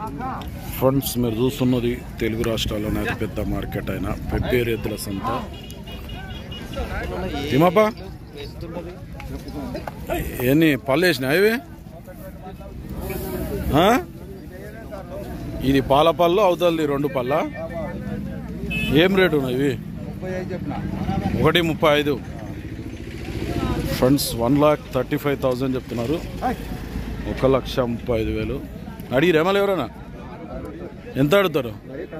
Friends మీరు చూస్తున్నది తెలుగు రాష్ట్రాల్లోనే అతి పెద్ద మార్కెట్ అయిన పెబ్బేరు ఎద్దుల సంత తిమ్మప్ప ఎన్ని పళ్ళు వేసినాయి ఇవి ఆ? ఇది పాల పళ్ళు అవుతుంది రెండు పళ్ళ ఏం రేటు ఉన్నాయి ఇవి ఒకటి ముప్పై ఐదు friends one lakh thirty five thousand చెప్తున్నారు ఒక లక్ష ముప్పై ఐదు వేలు అడిగిరేమో ఎవరైనా ఎంత అడుగుతారు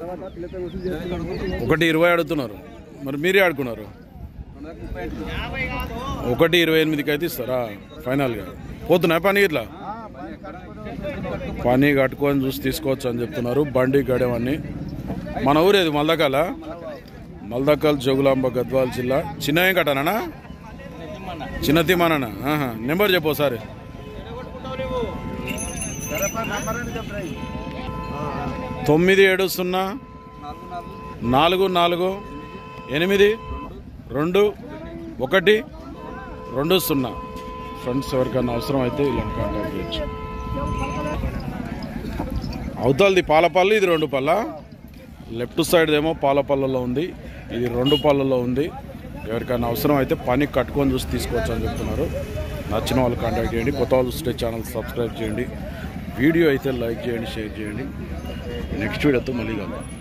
ఒకటి ఇరవై అడుగుతున్నారు మరి మీరే ఆడుకున్నారు ఒకటి ఇరవై ఎనిమిదికి అయితే ఇస్తారా ఫైనల్గా పోతున్నాయి పని ఇట్లా పని కట్టుకొని చూసి తీసుకోవచ్చు అని చెప్తున్నారు బండి గడవన్నీ మన ఊరేది మల్దకాల మల్దకాల్ జోగులాంబ గద్వాల్ జిల్లా చిన్న ఏం కట్టానా చిన్న తిమానా నెంబర్ చెప్పు ఒకసారి తొమ్మిది ఏడు సున్నా నాలుగు నాలుగు ఎనిమిది రెండు ఒకటి రెండు సున్నా ఫ్రెండ్స్ ఎవరికైనా అవసరం అయితే ఇలా కాంటాక్ట్ చేయొచ్చు అవతలది పాలపల్లి ఇది రెండు పళ్ళ లెఫ్ట్ సైడ్ ఏమో పాలపల్లలో ఉంది ఇది రెండు పళ్ళలో ఉంది ఎవరికైనా అవసరం అయితే పని కట్టుకొని చూసి తీసుకోవచ్చు అని చెప్తున్నారు నచ్చిన వాళ్ళు కాంటాక్ట్ చేయండి కొత్త వాళ్ళు చూస్తే ఛానల్ సబ్స్క్రైబ్ చేయండి వీడియో అయితే లైక్ చేయండి షేర్ చేయండి నెక్స్ట్ వీడియోతో మళ్ళీ కలుద్దాం